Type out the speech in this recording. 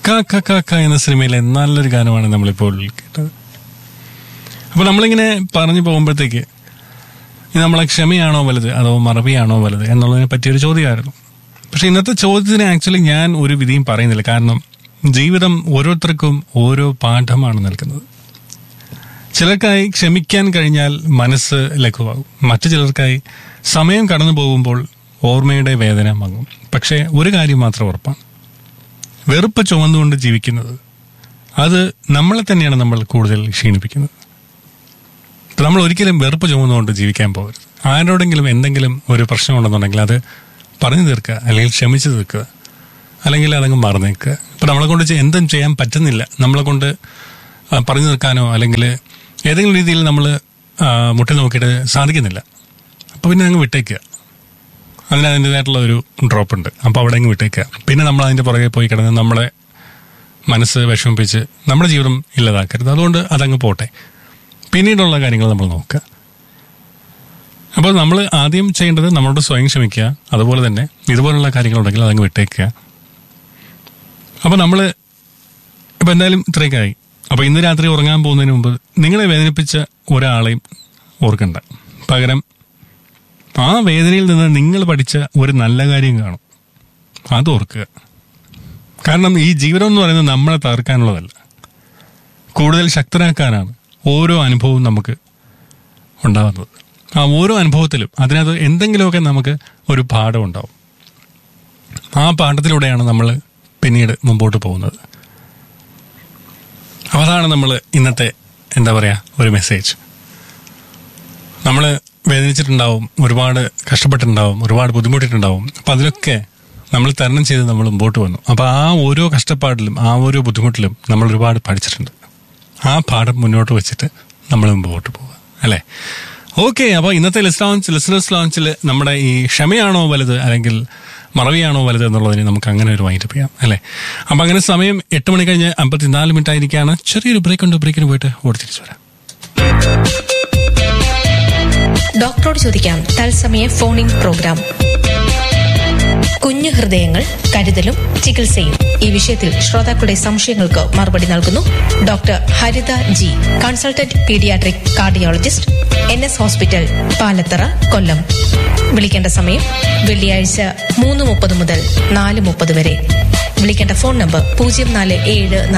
കാ ക ക ക എന്ന സിനിമയിലെ നല്ലൊരു ഗാനമാണ് നമ്മളിപ്പോൾ കേട്ടത് അപ്പോൾ നമ്മളിങ്ങനെ പറഞ്ഞു പോകുമ്പോഴത്തേക്ക് ഇത് നമ്മളെ ക്ഷമയാണോ വലുത് അതോ മറവിയാണോ വലുത് എന്നുള്ളതിനെ പറ്റിയൊരു ചോദ്യമായിരുന്നു പക്ഷെ ഇന്നത്തെ ചോദ്യത്തിന് ആക്ച്വലി ഞാൻ ഒരു വിധിയും പറയുന്നില്ല കാരണം ജീവിതം ഓരോരുത്തർക്കും ഓരോ പാഠമാണ് നൽകുന്നത് ചിലർക്കായി ക്ഷമിക്കാൻ കഴിഞ്ഞാൽ മനസ്സ് ലഘുവാകും മറ്റു ചിലർക്കായി സമയം കടന്നു പോകുമ്പോൾ ഓർമ്മയുടെ വേദന മങ്ങും പക്ഷേ ഒരു കാര്യം മാത്രം ഉറപ്പാണ് വെറുപ്പ് ചുമന്നുകൊണ്ട് ജീവിക്കുന്നത് അത് നമ്മളെ തന്നെയാണ് നമ്മൾ കൂടുതൽ ക്ഷീണിപ്പിക്കുന്നത് ഇപ്പൊ നമ്മൾ ഒരിക്കലും വെറുപ്പ് ചുമന്നുകൊണ്ട് ജീവിക്കാൻ പോകരുത് ആരോടെങ്കിലും എന്തെങ്കിലും ഒരു പ്രശ്നമുണ്ടെന്നുണ്ടെങ്കിൽ അത് പറഞ്ഞു തീർക്കുക അല്ലെങ്കിൽ ക്ഷമിച്ചു തീർക്കുക അല്ലെങ്കിൽ അതങ്ങ് മറന്നേക്കുക ഇപ്പൊ നമ്മളെ കൊണ്ട് ചെ- എന്തും ചെയ്യാൻ പറ്റുന്നില്ല നമ്മളെ കൊണ്ട് ആ, പറഞ്ഞു തീർക്കാനോ അല്ലെങ്കിൽ ഏതെങ്കിലും രീതിയിൽ നമ്മൾ മുട്ടി നോക്കിയിട്ട് സാധിക്കുന്നില്ല അപ്പോൾ പിന്നെ അങ്ങ് വിട്ടേക്കുക അതിന് അതിൻ്റെതായിട്ടുള്ള ഒരു ഡ്രോപ്പ് ഉണ്ട് അപ്പോൾ അവിടെ അങ്ങ് വിട്ടേക്കുക പിന്നെ നമ്മൾ അതിൻ്റെ പുറകെ പോയി കിടന്ന് നമ്മളെ മനസ്സ് വിഷമിപ്പിച്ച് നമ്മുടെ ജീവിതം ഇല്ലാതാക്കരുത് അതുകൊണ്ട് അതങ്ങ് പോട്ടെ പിന്നീടുള്ള കാര്യങ്ങൾ നമ്മൾ നോക്കുക അപ്പോൾ നമ്മൾ ആദ്യം ചെയ്യേണ്ടത് നമ്മളോട് സ്വയം ക്ഷമിക്കുക അതുപോലെ തന്നെ ഇതുപോലുള്ള കാര്യങ്ങളുണ്ടെങ്കിൽ അതങ്ങ് വിട്ടേക്കുക അപ്പോൾ നമ്മൾ ഇപ്പം എന്തായാലും ഇത്രയൊക്കെ ആയി അപ്പോൾ ഇന്ന് രാത്രി ഉറങ്ങാൻ പോകുന്നതിന് മുമ്പ് നിങ്ങളെ വേദനിപ്പിച്ച ഒരാളെയും ഓർക്കണ്ട പകരം ആ വേദനയിൽ നിന്ന് നിങ്ങൾ പഠിച്ച ഒരു നല്ല കാര്യം കാണും അത് ഓർക്കുക കാരണം ഈ ജീവിതം എന്ന് പറയുന്നത് നമ്മളെ തകർക്കാനുള്ളതല്ല കൂടുതൽ ശക്തരാക്കാനാണ് ഓരോ അനുഭവവും നമുക്ക് ഉണ്ടാകുന്നത് ആ ഓരോ അനുഭവത്തിലും അതിനകത്ത് എന്തെങ്കിലുമൊക്കെ നമുക്ക് ഒരു പാഠം ഉണ്ടാവും ആ പാഠത്തിലൂടെയാണ് നമ്മൾ പിന്നീട് മുമ്പോട്ട് പോകുന്നത് അപ്പോൾ അതാണ് നമ്മൾ ഇന്നത്തെ എന്താ പറയുക ഒരു മെസ്സേജ് നമ്മൾ വേദനിച്ചിട്ടുണ്ടാവും ഒരുപാട് കഷ്ടപ്പെട്ടിട്ടുണ്ടാവും ഒരുപാട് ബുദ്ധിമുട്ടിയിട്ടുണ്ടാവും അപ്പം അതിലൊക്കെ നമ്മൾ തരണം ചെയ്ത് നമ്മൾ മുമ്പോട്ട് വന്നു അപ്പോൾ ആ ഓരോ കഷ്ടപ്പാടിലും ആ ഓരോ ബുദ്ധിമുട്ടിലും നമ്മൾ ഒരുപാട് പഠിച്ചിട്ടുണ്ട് ആ പാഠം മുന്നോട്ട് വെച്ചിട്ട് നമ്മൾ മുമ്പോട്ട് പോവുക അല്ലേ ഓക്കെ അപ്പോൾ ഇന്നത്തെ ലിസ്റ്റ് ലോഞ്ച് ലിസണേഴ്സ് ലോഞ്ചിൽ നമ്മുടെ ഈ ക്ഷമയാണോ വലുത് അല്ലെങ്കിൽ മറവിയാണോ വലുത് എന്നുള്ളതിന് നമുക്ക് അങ്ങനെ ഒരു വൈൻഡപ്പ് ചെയ്യാം അല്ലേ അപ്പം അങ്ങനെ സമയം എട്ട് മണി കഴിഞ്ഞ് അമ്പത്തിനാല് മിനിറ്റ് ആയിരിക്കുകയാണ് ചെറിയൊരു ബ്രേക്ക് ഉണ്ട് ബ്രേക്കിന് പോയിട്ട് ഓടി തിരിച്ചു വരാം ഡോക്ടറോട് ചോദിക്കാം തത്സമയ ഫോണിൻ പ്രോഗ്രാം കുഞ്ഞു ഹൃദയങ്ങൾ കരുതലും ചികിത്സയും ഈ വിഷയത്തിൽ ശ്രോതാക്കളുടെ സംശയങ്ങൾക്ക് മറുപടി നൽകുന്നു doctor Haritha G consultant paediatric cardiologist N S hospital Palathara Kollam വിളിക്കേണ്ട സമയം വെള്ളിയാഴ്ച മൂന്ന് മുപ്പത് മുതൽ നാല് മുപ്പത് വരെ വിളിക്കേണ്ട ഫോൺ നമ്പർ പൂജ്യം നാല് ഏഴ്